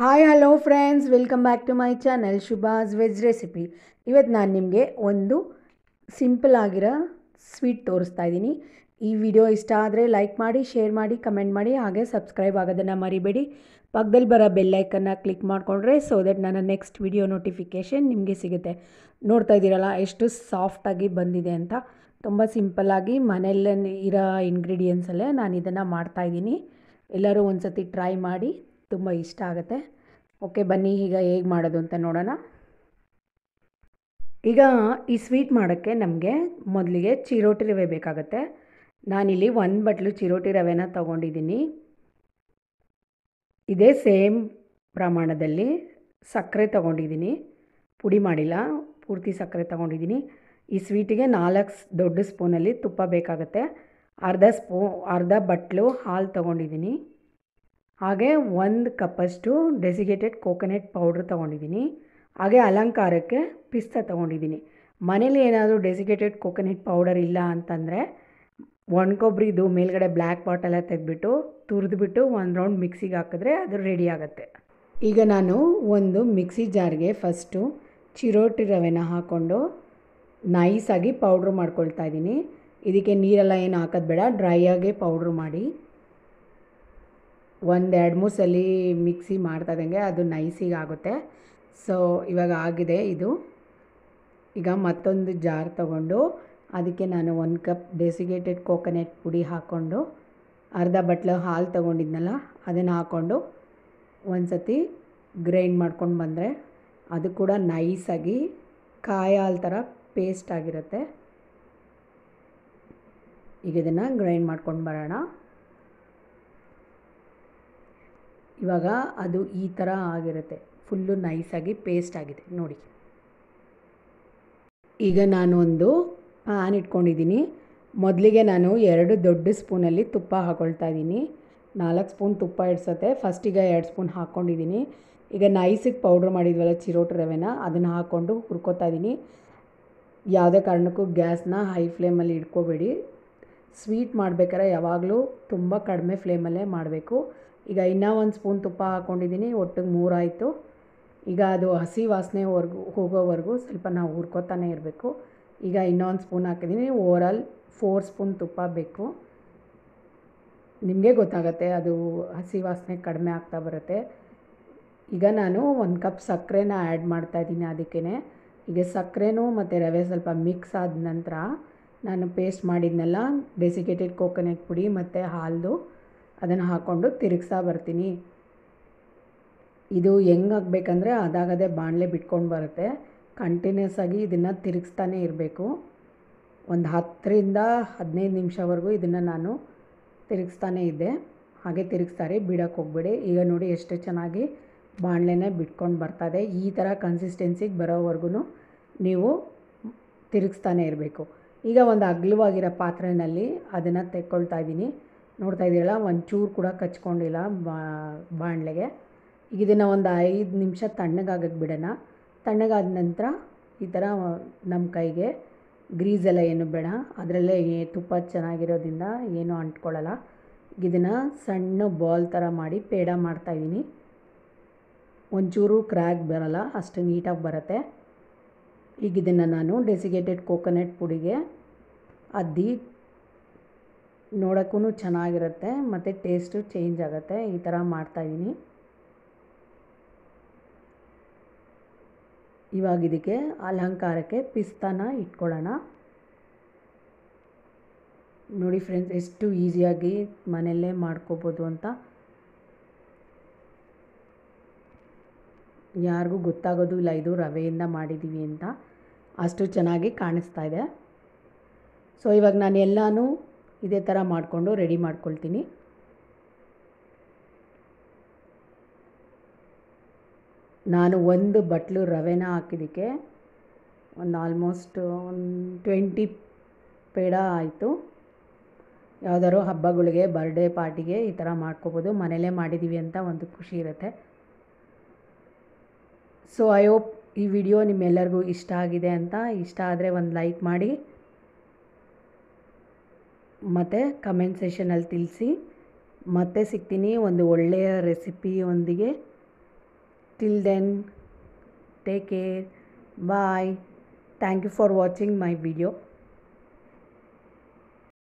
hi hello friends welcome back to my channel ಶುಭಾಸ್ veg recipe ಇವತ್ತು ನಾನು ನಿಮಗೆ ಒಂದು ಸಿಂಪಲ್ ಆಗಿರೋ ಸ್ವೀಟ್ ತೋರಿಸ್ತಾ ಇದ್ದೀನಿ ಈ ವಿಡಿಯೋ ಇಷ್ಟ ಆದರೆ ಲೈಕ್ ಮಾಡಿ ಶೇರ್ ಮಾಡಿ ಕಮೆಂಟ್ ಮಾಡಿ ಹಾಗೆ ಸಬ್ಸ್ಕ್ರೈಬ್ ಆಗೋದನ್ನು ಮರಿಬೇಡಿ ಪಕ್ಕದಲ್ಲಿ ಬರೋ ಬೆಲ್ಲೈಕನ್ನ ಕ್ಲಿಕ್ ಮಾಡಿಕೊಂಡ್ರೆ ಸೊ ದಟ್ ನನ್ನ ನೆಕ್ಸ್ಟ್ ವಿಡಿಯೋ ನೋಟಿಫಿಕೇಷನ್ ನಿಮಗೆ ಸಿಗುತ್ತೆ ನೋಡ್ತಾ ಇದ್ದೀರಲ್ಲ ಎಷ್ಟು ಸಾಫ್ಟಾಗಿ ಬಂದಿದೆ ಅಂತ ತುಂಬ ಸಿಂಪಲ್ಲಾಗಿ ಮನೆಯಲ್ಲೇ ಇರೋ ಇಂಗ್ರೀಡಿಯೆಂಟ್ಸಲ್ಲೇ ನಾನು ಇದನ್ನು ಮಾಡ್ತಾಯಿದ್ದೀನಿ ಎಲ್ಲರೂ ಒಂದು ಸತಿ ಟ್ರೈ ಮಾಡಿ ತುಂಬ ಇಷ್ಟ ಆಗುತ್ತೆ ಓಕೆ ಬನ್ನಿ ಈಗ ಹೇಗೆ ಮಾಡೋದು ಅಂತ ನೋಡೋಣ ಈಗ ಈ ಸ್ವೀಟ್ ಮಾಡೋಕ್ಕೆ ನಮಗೆ ಮೊದಲಿಗೆ ಚಿರೋಟಿ ರವೆ ಬೇಕಾಗುತ್ತೆ ನಾನಿಲ್ಲಿ ಒಂದು ಬಟ್ಲು ಚಿರೋಟಿ ರವೆನ ತೊಗೊಂಡಿದ್ದೀನಿ ಇದೇ ಸೇಮ್ ಪ್ರಮಾಣದಲ್ಲಿ ಸಕ್ಕರೆ ತೊಗೊಂಡಿದ್ದೀನಿ ಪುಡಿ ಮಾಡಿಲ್ಲ ಪೂರ್ತಿ ಸಕ್ಕರೆ ತೊಗೊಂಡಿದ್ದೀನಿ ಈ ಸ್ವೀಟಿಗೆ ನಾಲ್ಕು ದೊಡ್ಡ ಸ್ಪೂನಲ್ಲಿ ತುಪ್ಪ ಬೇಕಾಗುತ್ತೆ ಅರ್ಧ ಸ್ಪೂ ಅರ್ಧ ಬಟ್ಲು ಹಾಲು ತೊಗೊಂಡಿದ್ದೀನಿ ಹಾಗೆ ಒಂದು ಕಪ್ಪಷ್ಟು ಡೆಸಿಗೇಟೆಡ್ ಕೋಕೋನಟ್ ಪೌಡ್ರ್ ತೊಗೊಂಡಿದ್ದೀನಿ ಹಾಗೆ ಅಲಂಕಾರಕ್ಕೆ ಪಿಸ್ತಾ ತೊಗೊಂಡಿದ್ದೀನಿ ಮನೇಲಿ ಏನಾದರೂ ಡೆಸಿಗೇಟೆಡ್ ಕೋಕೋನಟ್ ಪೌಡರ್ ಇಲ್ಲ ಅಂತಂದರೆ ಒಣಕೊಬ್ಬರಿದು ಮೇಲ್ಗಡೆ ಬ್ಲ್ಯಾಕ್ ಪಾಟೆಲ್ಲ ತೆಗೆದ್ಬಿಟ್ಟು ತುರಿದ್ಬಿಟ್ಟು ಒಂದು ರೌಂಡ್ ಮಿಕ್ಸಿಗೆ ಹಾಕಿದ್ರೆ ಅದು ರೆಡಿ ಆಗುತ್ತೆ ಈಗ ನಾನು ಒಂದು ಮಿಕ್ಸಿ ಜಾರ್ಗೆ ಫಸ್ಟು ಚಿರೋಟಿ ರವೆನ ಹಾಕ್ಕೊಂಡು ನೈಸಾಗಿ ಪೌಡ್ರ್ ಮಾಡ್ಕೊಳ್ತಾ ಇದ್ದೀನಿ ಇದಕ್ಕೆ ನೀರೆಲ್ಲ ಏನು ಹಾಕೋದು ಬೇಡ ಡ್ರೈ ಆಗೇ ಪೌಡ್ರ್ ಮಾಡಿ ಒಂದು ಎರಡು ಮೂರು ಸಲ ಮಿಕ್ಸಿ ಮಾಡ್ತಾ ಇದ್ದಂಗೆ ಅದು ನೈಸಿಗೆ ಆಗುತ್ತೆ ಸೊ ಇವಾಗ ಆಗಿದೆ ಇದು ಈಗ ಮತ್ತೊಂದು ಜಾರ್ ತಗೊಂಡು ಅದಕ್ಕೆ ನಾನು ಒಂದು ಕಪ್ ಡೆಸಿಗೇಟೆಡ್ ಕೋಕೋನಟ್ ಪುಡಿ ಹಾಕ್ಕೊಂಡು ಅರ್ಧ ಬಟ್ಲು ಹಾಲು ತೊಗೊಂಡಿದ್ನಲ್ಲ ಅದನ್ನು ಹಾಕ್ಕೊಂಡು ಒಂದು ಸತಿ ಗ್ರೈಂಡ್ ಮಾಡ್ಕೊಂಡು ಬಂದರೆ ಅದು ಕೂಡ ನೈಸಾಗಿ ಕಾಯಿ ಹಾಲು ಥರ ಪೇಸ್ಟ್ ಆಗಿರುತ್ತೆ ಈಗ ಇದನ್ನು ಗ್ರೈಂಡ್ ಮಾಡ್ಕೊಂಡು ಬರೋಣ ಇವಾಗ ಅದು ಈ ಥರ ಆಗಿರುತ್ತೆ ಫುಲ್ಲು ನೈಸಾಗಿ ಪೇಸ್ಟ್ ಆಗಿದೆ ನೋಡಿ ಈಗ ನಾನು ಒಂದು ಪ್ಯಾನ್ ಇಟ್ಕೊಂಡಿದ್ದೀನಿ ಮೊದಲಿಗೆ ನಾನು ಎರಡು ದೊಡ್ಡ ಸ್ಪೂನಲ್ಲಿ ತುಪ್ಪ ಹಾಕ್ಕೊಳ್ತಾ ಇದ್ದೀನಿ ನಾಲ್ಕು ಸ್ಪೂನ್ ತುಪ್ಪ ಇಡ್ಸತ್ತೆ ಫಸ್ಟಿಗೆ ಎರಡು ಸ್ಪೂನ್ ಹಾಕ್ಕೊಂಡಿದ್ದೀನಿ ಈಗ ನೈಸಿಗೆ ಪೌಡ್ರ್ ಮಾಡಿದ್ವಲ್ಲ ಚಿರೋಟಿ ರವೆನ ಅದನ್ನು ಹಾಕ್ಕೊಂಡು ಹುರ್ಕೋತಾ ಇದ್ದೀನಿ ಯಾವುದೇ ಕಾರಣಕ್ಕೂ ಗ್ಯಾಸ್ನ ಹೈ ಫ್ಲೇಮಲ್ಲಿ ಇಟ್ಕೋಬೇಡಿ ಸ್ವೀಟ್ ಮಾಡ್ಬೇಕಾದ್ರೆ ಯಾವಾಗಲೂ ತುಂಬ ಕಡಿಮೆ ಫ್ಲೇಮಲ್ಲೇ ಮಾಡಬೇಕು ಈಗ ಇನ್ನೂ ಒಂದು ಸ್ಪೂನ್ ತುಪ್ಪ ಹಾಕ್ಕೊಂಡಿದ್ದೀನಿ ಒಟ್ಟಿಗೆ ಮೂರಾಯಿತು ಈಗ ಅದು ಹಸಿ ವಾಸನೆವರೆಗೂ ಹೋಗೋವರೆಗೂ ಸ್ವಲ್ಪ ನಾವು ಹುರ್ಕೋತಾನೆ ಇರಬೇಕು ಈಗ ಇನ್ನೊಂದು ಸ್ಪೂನ್ ಹಾಕಿದ್ದೀನಿ ಓವರಾಲ್ ಫೋರ್ ಸ್ಪೂನ್ ತುಪ್ಪ ಬೇಕು ನಿಮಗೆ ಗೊತ್ತಾಗುತ್ತೆ ಅದು ಹಸಿ ವಾಸನೆ ಕಡಿಮೆ ಆಗ್ತಾ ಬರುತ್ತೆ ಈಗ ನಾನು ಒಂದು ಕಪ್ ಸಕ್ಕರೆನ ಆ್ಯಡ್ ಮಾಡ್ತಾಯಿದ್ದೀನಿ ಅದಕ್ಕೇ ಈಗ ಸಕ್ಕರೆನೂ ಮತ್ತು ರವೆ ಸ್ವಲ್ಪ ಮಿಕ್ಸ್ ಆದ ನಂತರ ನಾನು ಪೇಸ್ಟ್ ಮಾಡಿದ್ನೆಲ್ಲ ಡೆಸಿಕೇಟೆಡ್ ಕೋಕೋನಟ್ ಪುಡಿ ಮತ್ತು ಹಾಲು ಅದನ್ನು ಹಾಕ್ಕೊಂಡು ತಿರುಗಿಸ್ತಾ ಬರ್ತೀನಿ ಇದು ಹೆಂಗೆ ಆಗಬೇಕಂದ್ರೆ ಅದಾಗದೇ ಬಾಣಲೆ ಬಿಟ್ಕೊಂಡು ಬರುತ್ತೆ ಕಂಟಿನ್ಯೂಸ್ ಆಗಿ ಇದನ್ನು ತಿರುಗಿಸ್ತಾನೆ ಇರಬೇಕು ಒಂದು ಹತ್ತರಿಂದ ಹದಿನೈದು ನಿಮಿಷವರೆಗೂ ಇದನ್ನು ನಾನು ತಿರುಗಿಸ್ತಾನೆ ಇದ್ದೆ ಹಾಗೆ ತಿರುಗಿಸ್ತಾರೆ ಬಿಡೋಕ್ಕೆ ಹೋಗ್ಬೇಡಿ ಈಗ ನೋಡಿ ಎಷ್ಟು ಚೆನ್ನಾಗಿ ಬಾಣಲೆನೇ ಬಿಟ್ಕೊಂಡು ಬರ್ತದೆ ಈ ಥರ ಕನ್ಸಿಸ್ಟೆನ್ಸಿಗೆ ಬರೋವರೆಗೂ ನೀವು ತಿರುಗಿಸ್ತಾನೆ ಇರಬೇಕು ಈಗ ಒಂದು ಅಗ್ಲವಾಗಿರೋ ಪಾತ್ರೆಯಲ್ಲಿ ಅದನ್ನು ತೆಕ್ಕೊಳ್ತಾ ಇದ್ದೀನಿ ನೋಡ್ತಾ ಇದ್ದೀರಲ್ಲ ಒಂದು ಚೂರು ಕೂಡ ಕಚ್ಕೊಂಡಿಲ್ಲ ಬಾಣಲೆಗೆ ಈಗ ಇದನ್ನು ಒಂದು ಐದು ನಿಮಿಷ ತಣ್ಣಗಾಗಕ್ಕೆ ಬಿಡೋಣ ತಣ್ಣಗಾದ ನಂತರ ಈ ಥರ ನಮ್ಮ ಕೈಗೆ ಗ್ರೀಸ್ ಎಲ್ಲ ಏನು ಬೇಡ ಅದರಲ್ಲೇ ತುಪ್ಪ ಚೆನ್ನಾಗಿರೋದ್ರಿಂದ ಏನೂ ಅಂಟ್ಕೊಳ್ಳಲ್ಲ ಇದನ್ನು ಸಣ್ಣ ಬಾಲ್ ಥರ ಮಾಡಿ ಪೇಡ ಮಾಡ್ತಾಯಿದ್ದೀನಿ ಒಂಚೂರು ಕ್ರ್ಯಾಕ್ ಬರಲ್ಲ ಅಷ್ಟು ನೀಟಾಗಿ ಬರುತ್ತೆ ಈಗ ಇದನ್ನು ನಾನು ಡೆಸಿಗೇಟೆಡ್ ಕೋಕೋನಟ್ ಪುಡಿಗೆ ಅದ್ದಿ ನೋಡೋಕ್ಕೂ ಚೆನ್ನಾಗಿರುತ್ತೆ ಮತ್ತು ಟೇಸ್ಟು ಚೇಂಜ್ ಆಗುತ್ತೆ ಈ ಥರ ಮಾಡ್ತಾಯಿದ್ದೀನಿ ಇವಾಗ ಇದಕ್ಕೆ ಅಲಂಕಾರಕ್ಕೆ ಪಿಸ್ತಾನ ಇಟ್ಕೊಳ್ಳೋಣ ನೋಡಿ ಫ್ರೆಂಡ್ಸ್ ಎಷ್ಟು ಈಸಿಯಾಗಿ ಮನೆಯಲ್ಲೇ ಮಾಡ್ಕೋಬೋದು ಅಂತ ಯಾರಿಗೂ ಗೊತ್ತಾಗೋದು ಇಲ್ಲ ಇದು ರವೆಯಿಂದ ಮಾಡಿದ್ದೀವಿ ಅಂತ ಅಷ್ಟು ಚೆನ್ನಾಗಿ ಕಾಣಿಸ್ತಾ ಇದೆ ಸೊ ಇವಾಗ ನಾನು ಎಲ್ಲನೂ ಇದೇ ಥರ ಮಾಡಿಕೊಂಡು ರೆಡಿ ಮಾಡ್ಕೊಳ್ತೀನಿ ನಾನು ಒಂದು ಬಟ್ಲು ರವೆನ ಹಾಕಿದ್ದಕ್ಕೆ ಒಂದು ಆಲ್ಮೋಸ್ಟ್ ಒಂದು ಟ್ವೆಂಟಿ ಪೇಡ ಆಯಿತು ಯಾವುದಾದ್ರು ಹಬ್ಬಗಳಿಗೆ ಬರ್ಡೇ ಪಾರ್ಟಿಗೆ ಈ ಥರ ಮಾಡ್ಕೋಬೋದು ಮನೇಲೇ ಮಾಡಿದ್ದೀವಿ ಅಂತ ಒಂದು ಖುಷಿ ಇರುತ್ತೆ ಸೊ ಐ ಹೋಪ್ ಈ ವಿಡಿಯೋ ನಿಮ್ಮೆಲ್ಲರಿಗೂ ಇಷ್ಟ ಆಗಿದೆ ಅಂತ ಇಷ್ಟ ಆದರೆ ಒಂದು ಲೈಕ್ ಮಾಡಿ ಮತ್ತು ಕಮೆಂಟ್ ಸೆಷನಲ್ಲಿ ತಿಳಿಸಿ ಮತ್ತೆ ಸಿಗ್ತೀನಿ ಒಂದು ಒಳ್ಳೆಯ ರೆಸಿಪಿಯೊಂದಿಗೆ till then take care bye thank you for watching my video